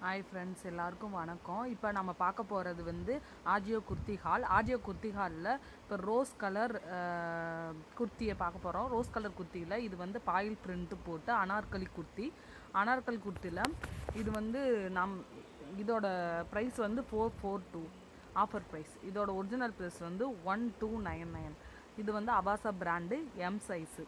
hi friends எல்லாருக்கும் வணக்கம் இப்போ நம்ம பார்க்க போகிறது வந்து ஆஜியோ குர்த்தி ஹால் ஆஜியோ குர்த்தி ஹாலில் இப்போ ரோஸ் கலர் குர்த்தியை பார்க்க போகிறோம் ரோஸ் கலர் குர்த்தியில் இது வந்து பாயில் பிரிண்ட்டு போட்டு அனார்கலி குர்த்தி அனார்கலி குர்த்தியில் இது வந்து நம் இதோட ப்ரைஸ் வந்து four four two offer price இதோட ஒரிஜினல் ப்ரைஸ் வந்து ஒன் டூ நைன் நைன் இது வந்து அபாசா பிராண்டு எம் சைஸு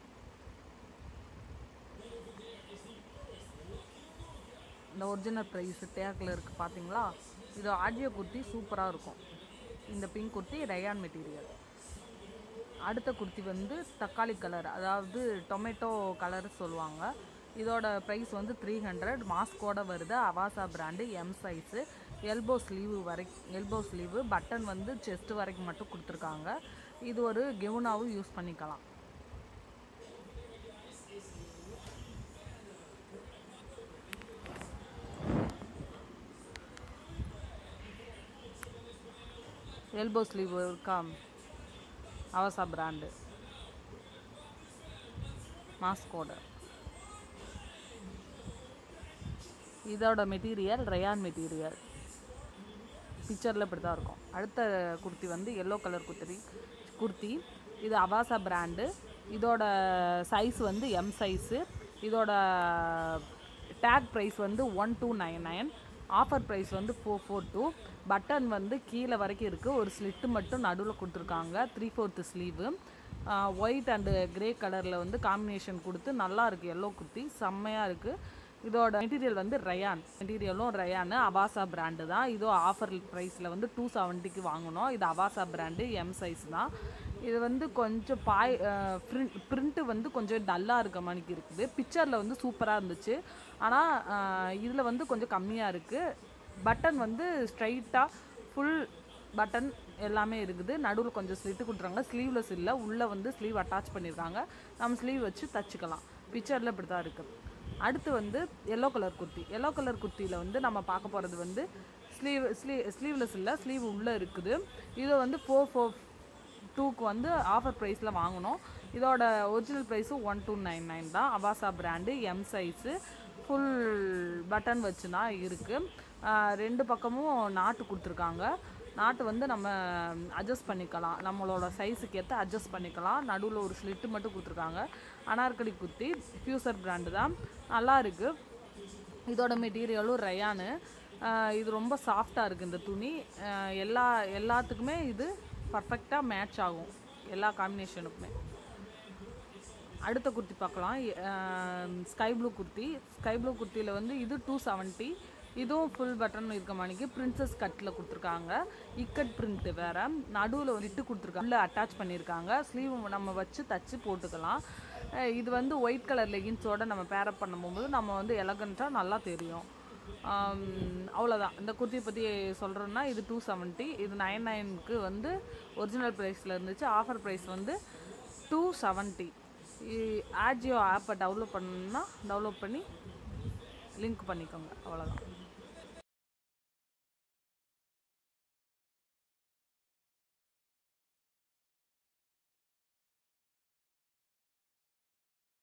இந்த ஒரிஜினல் ப்ரைஸ் டேக்கில் இருக்குது பார்த்தீங்களா இது ஆடியோ குர்த்தி சூப்பராக இருக்கும் இந்த பிங்க் குர்த்தி ரயான் மெட்டீரியல் அடுத்த குர்த்தி வந்து தக்காளி கலர் அதாவது டொமேட்டோ கலர் சொல்லுவாங்க இதோட ப்ரைஸ் வந்து த்ரீ ஹண்ட்ரட் மாஸ்கோட வருது Avaasa brand M size elbow sleeve வரை எல்போ ஸ்லீவு பட்டன் வந்து செஸ்ட் வரைக்கும் மட்டும் கொடுத்துருக்காங்க இது ஒரு கெவுனாவும் யூஸ் பண்ணிக்கலாம் எல்போ ஸ்லீவ் இருக்கா அவசா பிராண்டு மாஸ்கோட இதோட மெட்டீரியல் ரயான் மெட்டீரியல் பிக்சரில் இப்படி தான் இருக்கும் அடுத்த குர்த்தி வந்து எல்லோ கலர் குர்த்தி குர்த்தி இது அவாசா பிராண்டு இதோட சைஸ் வந்து எம் சைஸு இதோட டேக் ப்ரைஸ் வந்து one two nine nine offer price வந்து ஃபோர் ஃபோர் டூ பட்டன் வந்து கீழே வரைக்கும் இருக்குது ஒரு ஸ்லிட்டு மட்டும் நடுவில் கொடுத்துருக்காங்க three fourth sleeve white and grey கலரில் வந்து காம்பினேஷன் கொடுத்து நல்லா இருக்குது எல்லோ குர்த்தி செம்மையாக இருக்குது இதோட மெட்டீரியல் வந்து ரயான் மெட்டீரியலும் ரயானு அபாசா பிராண்டு தான் இதோ ஆஃபர் ப்ரைஸில் வந்து டூ செவன்ட்டிக்கு வாங்கினோம் இது அபாசா பிராண்டு எம் சைஸ் தான் இது வந்து கொஞ்சம் பாய் ப்ரிண்ட் ப்ரிண்ட்டு வந்து கொஞ்சம் டல்லாக இருக்க மாதிரி இருக்குது பிக்சரில் வந்து சூப்பராக இருந்துச்சு ஆனால் இதில் வந்து கொஞ்சம் கம்மியாக இருக்குது பட்டன் வந்து ஸ்ட்ரைட்டாக ஃபுல் பட்டன் எல்லாமே இருக்குது நடுவில் கொஞ்சம் ஸ்லிட்டு கொடுத்துறாங்க ஸ்லீவ்லெஸ் இல்லை உள்ளே வந்து ஸ்லீவ் அட்டாச் பண்ணியிருக்காங்க நம்ம ஸ்லீவ் வச்சு தச்சுக்கலாம் பிக்சரில் இப்படி தான் இருக்குது அடுத்து வந்து yellow colour kurti yellow colour குர்த்தியில் வந்து நம்ம பார்க்க போகிறது வந்து ஸ்லீவ் ஸ்லீ ஸ்லீவ்லெஸ் இல்லை ஸ்லீவ் உள்ளே இருக்குது இது வந்து ஃபோர் ஃபோர் டூக்கு வந்து ஆஃபர் ப்ரைஸில் வாங்கினோம் இதோட ஒரிஜினல் ப்ரைஸும் ஒன் டூ நைன் நைன் தான் Avaasa brand M size full button வச்சு தான் இருக்குது ரெண்டு பக்கமும் நாட்டு கொடுத்துருக்காங்க நாட்டு வந்து நம்ம அட்ஜஸ்ட் பண்ணிக்கலாம் நம்மளோட சைஸுக்கு ஏற்ற அட்ஜஸ்ட் பண்ணிக்கலாம் நடுவில் ஒரு ஸ்லிட்டு மட்டும் கொடுத்துருக்காங்க அனார்கலி குத்தி ஃபியூசர் பிராண்டு தான் நல்லா இருக்குது இதோட மெட்டீரியலும் ரயானு இது ரொம்ப சாஃப்டாக இருக்குது இந்த துணி எல்லா எல்லாத்துக்குமே இது பர்ஃபெக்டாக மேட்ச் ஆகும் எல்லா காம்பினேஷனுக்குமே அடுத்த குர்த்தி பார்க்கலாம் sky blue kurti sky blue குர்த்தியில் வந்து இது டூ செவன்ட்டி இதுவும் ஃபுல் பட்டன் இருக்க மாணிக்கு பிரின்சஸ் கட்டில் கொடுத்துருக்காங்க இக்கட் பிரிண்ட்டு வேறு நடுவில் ஒரு இட்டு கொடுத்துருக்காங்க உள்ளே அட்டாச் பண்ணியிருக்காங்க ஸ்லீவ் நம்ம வச்சு தச்சு போட்டுக்கலாம் இது வந்து ஒயிட் கலர் லெகின்ஸோட நம்ம பேரப் பண்ணும்போது நம்ம வந்து எலகண்ட்டாக நல்லா தெரியும் அவ்வளோதான் இந்த குர்த்தியை பற்றி சொல்கிறோன்னா இது டூ செவன்ட்டி இது நைன் நைனுக்கு வந்து ஒரிஜினல் ப்ரைஸில் இருந்துச்சு ஆஃபர் ப்ரைஸ் வந்து டூ செவன்ட்டி ஆஜியோ ஆப்பை டவுன்லோட் பண்ணால் டவுன்லோட் பண்ணி லிங்க் பண்ணிக்கோங்க அவ்வளோதான்